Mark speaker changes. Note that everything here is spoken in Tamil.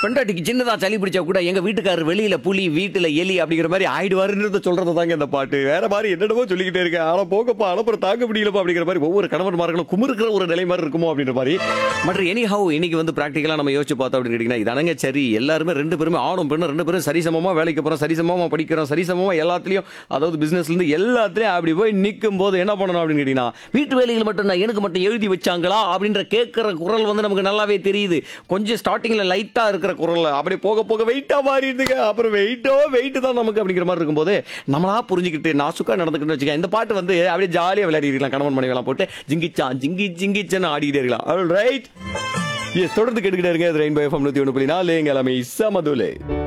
Speaker 1: பெண்டாட்டிக்கு சின்னதா சளி பிடிச்சா கூட எங்க வீட்டுக்காரர் வெளியில புலி வீட்டுல எலி அப்படிங்கிற மாதிரி ஆயிடுவாருன்றத சொல்றது தாங்க இந்த பாட்டு வேற மாதிரி என்னென்னமோ சொல்லிக்கிட்டே இருக்கேன் ஆனா போகப்பா அனுப்புற தாங்க முடியலப்பா அப்படிங்கிற மாதிரி ஒவ்வொரு கணவன்மார்களும் குமுறுக்கிற ஒரு நிலை மாதிரி இருக்குமோ அப்படின்ற மாதிரி மற்ற எனி ஹவு இன்னைக்கு வந்து பிராக்டிக்கலா நம்ம யோசிச்சு பார்த்தோம் அப்படின்னு கேட்டீங்கன்னா இதானங்க சரி எல்லாருமே ரெண்டு பேருமே ஆணும் பெண்ணும் ரெண்டு பேரும் சரிசமமா வேலைக்கு போறோம் சரிசமமா படிக்கிறோம் சரிசமமா எல்லாத்துலயும் அதாவது பிசினஸ்ல இருந்து எல்லாத்துலயும் அப்படி போய் நிற்கும் போது என்ன பண்ணணும் அப்படின்னு கேட்டீங்கன்னா வீட்டு வேலைகள் மட்டும் நான் எனக்கு மட்டும் எழுதி வச்சாங்களா அப்படின்ற கேட்கிற குரல் வந்து நமக்கு நல்லாவே தெரியுது கொஞ்சம் ஸ்டார்டிங்ல லைட்டா இருக்கிற குரல் அப்படி போக போக வெயிட்டா மாறிடுதுங்க அப்புறம் வெயிட்டோ வெயிட் தான் நமக்கு அப்படிங்கிற மாதிரி இருக்கும்போது நம்மளா புரிஞ்சுக்கிட்டு நாசுக்கா நடந்துக்கிட்டு வச்சுக்க இந்த பாட்டு வந்து அப்படியே ஜாலியா விளையாடி இருக்கலாம் கணவன் மனைவி எல்லாம் போட்டு ஜிங்கிச்சான் ஜிங்கி ஜிங்கிச்சன்னு ஆடிக்கிட்டே இருக்கலாம் ரைட் எஸ் தொடர்ந்து கேட்டுக்கிட்டே இருங்க ரெயின்போ எஃப்எம் நூத்தி ஒன்று புள்ளி நாலு எங்க எல்லாமே சமதுலே